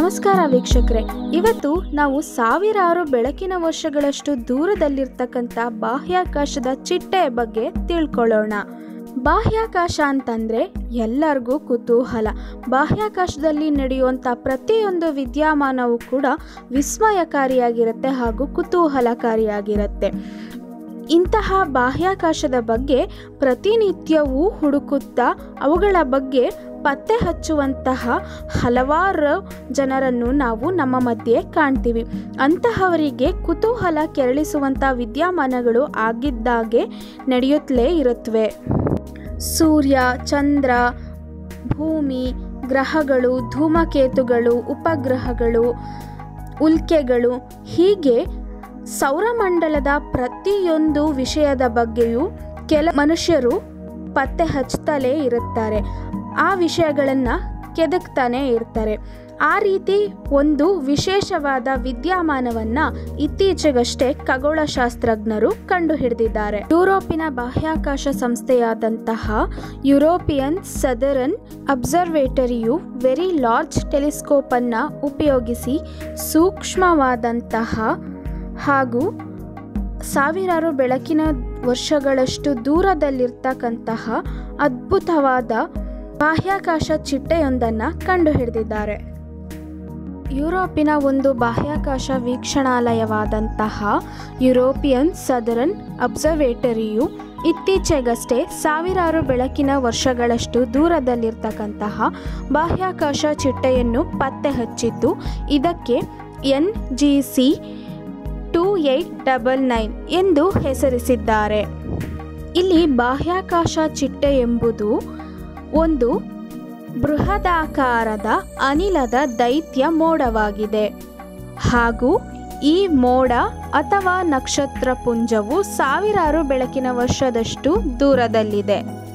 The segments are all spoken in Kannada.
ನಮಸ್ಕಾರ ವೀಕ್ಷಕರೇ ಇವತ್ತು ನಾವು ಸಾವಿರಾರು ಬೆಳಕಿನ ವರ್ಷಗಳಷ್ಟು ದೂರದಲ್ಲಿರ್ತಕ್ಕಂಥ ಬಾಹ್ಯಾಕಾಶದ ಚಿಟ್ಟೆಯ ಬಗ್ಗೆ ತಿಳ್ಕೊಳ್ಳೋಣ ಬಾಹ್ಯಾಕಾಶ ಅಂತಂದರೆ ಎಲ್ಲರಿಗೂ ಕುತೂಹಲ ಬಾಹ್ಯಾಕಾಶದಲ್ಲಿ ನಡೆಯುವಂಥ ಪ್ರತಿಯೊಂದು ವಿದ್ಯಮಾನವೂ ಕೂಡ ವಿಸ್ಮಯಕಾರಿಯಾಗಿರುತ್ತೆ ಹಾಗೂ ಕುತೂಹಲಕಾರಿಯಾಗಿರುತ್ತೆ ಇಂತಹ ಬಾಹ್ಯಾಕಾಶದ ಬಗ್ಗೆ ಪ್ರತಿನಿತ್ಯವೂ ಹುಡುಕುತ್ತಾ ಅವುಗಳ ಬಗ್ಗೆ ಪತ್ತೆ ಹಚ್ಚುವಂತಹ ಹಲವಾರು ಜನರನ್ನು ನಾವು ನಮ್ಮ ಮಧ್ಯೆ ಕಾಣ್ತೀವಿ ಅಂತಹವರಿಗೆ ಕುತೂಹಲ ಕೆರಳಿಸುವಂಥ ವಿದ್ಯಮಾನಗಳು ಆಗಿದ್ದಾಗೆ ನಡೆಯುತ್ತಲೇ ಇರುತ್ತವೆ ಸೂರ್ಯ ಚಂದ್ರ ಭೂಮಿ ಗ್ರಹಗಳು ಧೂಮಕೇತುಗಳು ಉಪಗ್ರಹಗಳು ಉಲ್ಕೆಗಳು ಹೀಗೆ ಸೌರಮಂಡಲದ ಪ್ರತಿಯೊಂದು ವಿಷಯದ ಬಗ್ಗೆಯೂ ಕೆಲ ಮನುಷ್ಯರು ಪತ್ತೆ ಹಚ್ತಲೇ ಇರುತ್ತಾರೆ ಆ ವಿಷಯಗಳನ್ನು ಕೆದಕ್ತಾನೆ ಇರ್ತಾರೆ ಆ ರೀತಿ ಒಂದು ವಿಶೇಷವಾದ ವಿದ್ಯಮಾನವನ್ನು ಇತ್ತೀಚೆಗಷ್ಟೇ ಖಗೋಳಶಾಸ್ತ್ರಜ್ಞರು ಕಂಡುಹಿಡಿದಿದ್ದಾರೆ ಯುರೋಪಿನ ಬಾಹ್ಯಾಕಾಶ ಸಂಸ್ಥೆಯಾದಂತಹ ಯುರೋಪಿಯನ್ ಸದರನ್ ಅಬ್ಸರ್ವೇಟರಿಯು ವೆರಿ ಲಾರ್ಜ್ ಟೆಲಿಸ್ಕೋಪನ್ನು ಉಪಯೋಗಿಸಿ ಸೂಕ್ಷ್ಮವಾದಂತಹ ಹಾಗೂ ಸಾವಿರಾರು ಬೆಳಕಿನ ವರ್ಷಗಳಷ್ಟು ದೂರದಲ್ಲಿರ್ತಕ್ಕಂತಹ ಅದ್ಭುತವಾದ ಬಾಹ್ಯಾಕಾಶ ಚಿಟ್ಟೆಯೊಂದನ್ನು ಕಂಡುಹಿಡಿದಿದ್ದಾರೆ ಯುರೋಪಿನ ಒಂದು ಬಾಹ್ಯಾಕಾಶ ವೀಕ್ಷಣಾಲಯವಾದಂತಹ ಯುರೋಪಿಯನ್ ಸದರನ್ ಅಬ್ಸರ್ವೇಟರಿಯು ಇತ್ತೀಚೆಗಷ್ಟೇ ಸಾವಿರಾರು ಬೆಳಕಿನ ವರ್ಷಗಳಷ್ಟು ದೂರದಲ್ಲಿರ್ತಕ್ಕಂತಹ ಬಾಹ್ಯಾಕಾಶ ಚಿಟ್ಟೆಯನ್ನು ಪತ್ತೆ ಹಚ್ಚಿದ್ದು ಇದಕ್ಕೆ N G C two eight double nine ಎಂದು ಹೆಸರಿಸಿದ್ದಾರೆ ಇಲ್ಲಿ ಬಾಹ್ಯಾಕಾಶ ಚಿಟ್ಟೆ ಎಂಬುದು ಒಂದು ಬೃಹದಾಕಾರದ ಅನಿಲದ ದೈತ್ಯ ಮೋಡವಾಗಿದೆ ಹಾಗೂ ಈ ಮೋಡ ಅಥವಾ ನಕ್ಷತ್ರ ಪುಂಜವು ಸಾವಿರಾರು ಬೆಳಕಿನ ವರ್ಷದಷ್ಟು ದೂರದಲ್ಲಿದೆ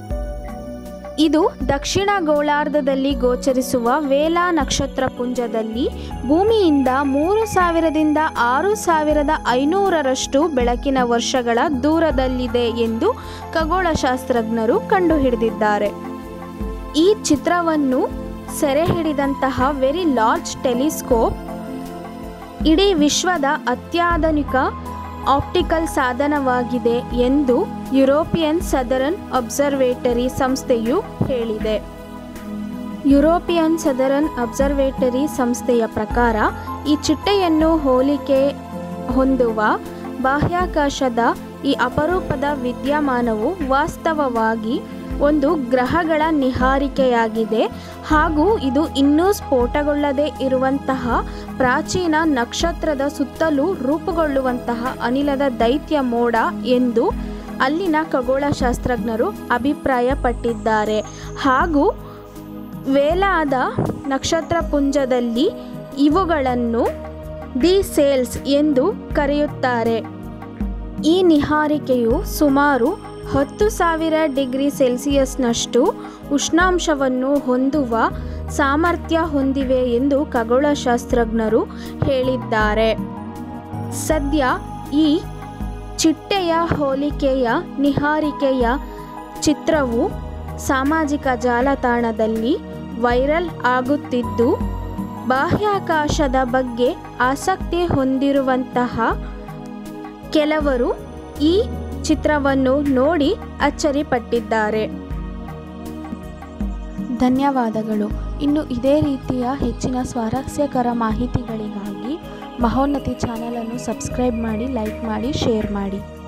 ಇದು ದಕ್ಷಿಣ ಗೋಳಾರ್ಧದಲ್ಲಿ ಗೋಚರಿಸುವ ವೇಲಾ ನಕ್ಷತ್ರ ಪುಂಜದಲ್ಲಿ ಭೂಮಿಯಿಂದ ಮೂರು ಸಾವಿರದಿಂದ ಆರು ಸಾವಿರದ ಐನೂರರಷ್ಟು ಬೆಳಕಿನ ವರ್ಷಗಳ ದೂರದಲ್ಲಿದೆ ಎಂದು ಖಗೋಳಶಾಸ್ತ್ರಜ್ಞರು ಕಂಡುಹಿಡಿದಿದ್ದಾರೆ ಈ ಚಿತ್ರವನ್ನು ಸೆರೆ ಹಿಡಿದಂತಹ ವೆರಿ ಲಾರ್ಜ್ ಟೆಲಿಸ್ಕೋಪ್ ಇಡೀ ವಿಶ್ವದ ಅತ್ಯಾಧುನಿಕ ಆಪ್ಟಿಕಲ್ ಸಾಧನವಾಗಿದೆ ಎಂದು ಯುರೋಪಿಯನ್ ಸದರನ್ ಅಬ್ಸರ್ವೇಟರಿ ಸಂಸ್ಥೆಯು ಹೇಳಿದೆ ಯುರೋಪಿಯನ್ ಸದರನ್ ಅಬ್ಸರ್ವೇಟರಿ ಸಂಸ್ಥೆಯ ಪ್ರಕಾರ ಈ ಚಿಟ್ಟೆಯನ್ನು ಹೋಲಿಕೆ ಹೊಂದುವ ಬಾಹ್ಯಾಕಾಶದ ಈ ಅಪರೂಪದ ವಿದ್ಯಮಾನವು ವಾಸ್ತವವಾಗಿ ಒಂದು ಗ್ರಹಗಳ ನಿಹಾರಿಕೆಯಾಗಿದೆ ಹಾಗೂ ಇದು ಇನ್ನೂ ಸ್ಫೋಟಗೊಳ್ಳದೇ ಇರುವಂತಹ ಪ್ರಾಚೀನ ನಕ್ಷತ್ರದ ಸುತ್ತಲೂ ರೂಪುಗೊಳ್ಳುವಂತಹ ಅನಿಲದ ದೈತ್ಯ ಮೋಡ ಎಂದು ಅಲ್ಲಿನ ಖಗೋಳಶಾಸ್ತ್ರಜ್ಞರು ಅಭಿಪ್ರಾಯಪಟ್ಟಿದ್ದಾರೆ ಹಾಗೂ ವೇಲಾದ ನಕ್ಷತ್ರ ಪುಂಜದಲ್ಲಿ ಇವುಗಳನ್ನು ದಿ ಸೇಲ್ಸ್ ಎಂದು ಕರೆಯುತ್ತಾರೆ ಈ ನಿಹಾರಿಕೆಯು ಸುಮಾರು ಹತ್ತು ಸಾವಿರ ಡಿಗ್ರಿ ಸೆಲ್ಸಿಯಸ್ನಷ್ಟು ಉಷ್ಣಾಂಶವನ್ನು ಹೊಂದುವ ಸಾಮರ್ಥ್ಯ ಹೊಂದಿವೆ ಎಂದು ಖಗೋಳಶಾಸ್ತ್ರಜ್ಞರು ಹೇಳಿದ್ದಾರೆ ಸದ್ಯ ಈ ಚಿಟ್ಟೆಯ ಹೋಲಿಕೆಯ ನಿಹಾರಿಕೆಯ ಚಿತ್ರವು ಸಾಮಾಜಿಕ ಜಾಲತಾಣದಲ್ಲಿ ವೈರಲ್ ಆಗುತ್ತಿದ್ದು ಬಾಹ್ಯಾಕಾಶದ ಬಗ್ಗೆ ಆಸಕ್ತಿ ಹೊಂದಿರುವಂತಹ ಕೆಲವರು ಈ ಚಿತ್ರವನ್ನು ನೋಡಿ ಅಚ್ಚರಿಪಟ್ಟಿದ್ದಾರೆ ಧನ್ಯವಾದಗಳು ಇನ್ನು ಇದೇ ರೀತಿಯ ಹೆಚ್ಚಿನ ಸ್ವಾರಸ್ಯಕರ ಮಾಹಿತಿಗಳಿಗಾಗಿ ಮಹೋನ್ನತಿ ಚಾನಲನ್ನು ಸಬ್ಸ್ಕ್ರೈಬ್ ಮಾಡಿ ಲೈಕ್ ಮಾಡಿ ಶೇರ್ ಮಾಡಿ